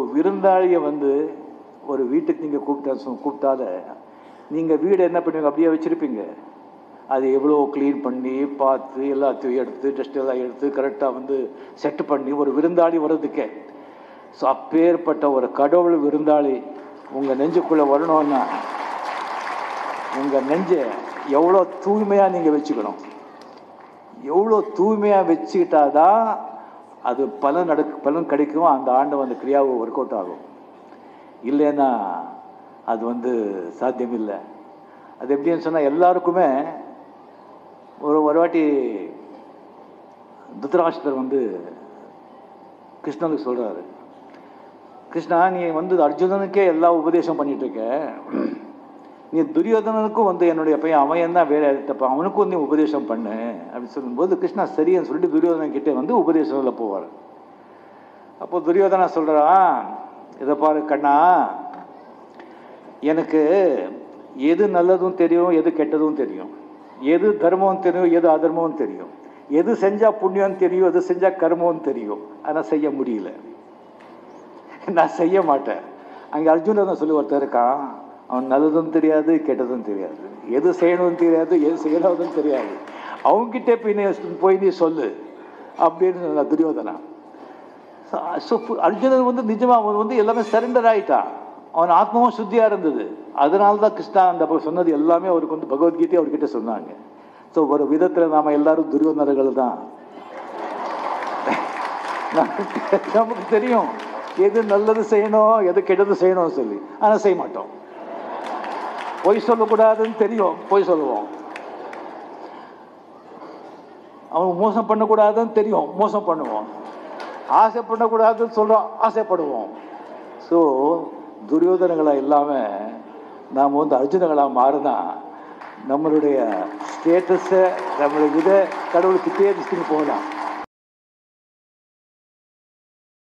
விருந்தாளியை வந்து ஒரு வீட்டுக்கு நீங்கள் கூப்பிட்டா சொ- கூப்பிட்டால நீங்கள் வீடு என்ன பண்ணுவீங்க அப்படியே வச்சுருப்பீங்க அது எவ்வளோ க்ளீன் பண்ணி பார்த்து எல்லாத்தையும் எடுத்து டஸ்ட் எல்லாம் எடுத்து கரெக்டாக வந்து செட் பண்ணி ஒரு விருந்தாளி வர்றதுக்கே ஸோ அப்பேற்பட்ட ஒரு கடவுள் விருந்தாளி உங்கள் நெஞ்சுக்குள்ளே வரணும்னா உங்கள் நெஞ்சை எவ்வளோ தூய்மையாக நீங்கள் வச்சுக்கணும் எவ்வளோ தூய்மையாக வச்சுக்கிட்டாதான் அது பலன் நடக்கு பலன் கிடைக்கும் அந்த ஆண்டு அந்த கிரியாவை ஒர்க் அவுட் ஆகும் இல்லைன்னா அது வந்து சாத்தியமில்லை அது எப்படின்னு சொன்னால் எல்லாருக்குமே ஒரு ஒரு வாட்டி திருதராஷ்டர் வந்து கிருஷ்ணனுக்கு சொல்கிறாரு கிருஷ்ணா நீ வந்து அர்ஜுனனுக்கே எல்லா உபதேசம் பண்ணிட்டு இருக்க நீ துரியோதனனுக்கும் வந்து என்னுடைய பையன் அவன் என்ன வேற தப்ப அவனுக்கும் நீ உபதேசம் பண்ணு அப்படின்னு சொல்லும்போது கிருஷ்ணா சரின்னு சொல்லிட்டு துரியோதனன் கிட்டே வந்து உபதேசத்தில் போவார் அப்போ துரியோதனா சொல்கிறான் இதை பாரு கண்ணா எனக்கு எது நல்லதும் தெரியும் எது கெட்டதும் தெரியும் எது தர்மம் தெரியும் எது அதர்மம் தெரியும் எது செஞ்சால் புண்ணியம் தெரியும் எது செஞ்சால் கர்மம் தெரியும் ஆனால் செய்ய முடியல நான் செய்ய மாட்டேன் அங்கே அர்ஜுனன் சொல்லி ஒருத்தர் இருக்கான் அவன் நல்லதும் தெரியாது கெட்டதும் தெரியாது எது செய்யணும்னு தெரியாது எது செய்யணும்னு தெரியாது அவங்ககிட்ட போய் நீ போய் நீ சொல்லு அப்படின்னு சொன்ன துரியோதனா ஸோ அர்ஜுனன் வந்து நிஜமாக அவன் வந்து எல்லாமே சரண்டர் ஆயிட்டான் அவன் ஆத்மாவும் சுத்தியாக இருந்தது அதனால தான் கிருஷ்ணா அந்த அப்ப சொன்னது எல்லாமே அவருக்கு வந்து பகவத்கீதை அவர்கிட்ட சொன்னாங்க ஸோ ஒரு விதத்தில் நாம் எல்லாரும் துரியோதனர்கள் தான் நமக்கு- நமக்கு தெரியும் எது நல்லது செய்யணும் எது கெட்டது செய்யணும் சொல்லி ஆனால் செய்ய மாட்டோம் பொய் சொல்லக்கூடாதுன்னு தெரியும் பொய் சொல்லுவோம் அவன் மோசம் பண்ணக்கூடாதுன்னு தெரியும் மோசம் பண்ணுவோம் ஆசை பண்ணக்கூடாதுன்னு சொல்கிறோம் ஆசைப்படுவோம் ஸோ துரியோதனங்களாக இல்லாமல் நாம் வந்து அர்ஜுனங்களாக மாறினா நம்மளுடைய ஸ்டேட்டஸை நம்மளுடைய இதை கடவுளுக்கு தேடிச்சுன்னு போகலாம்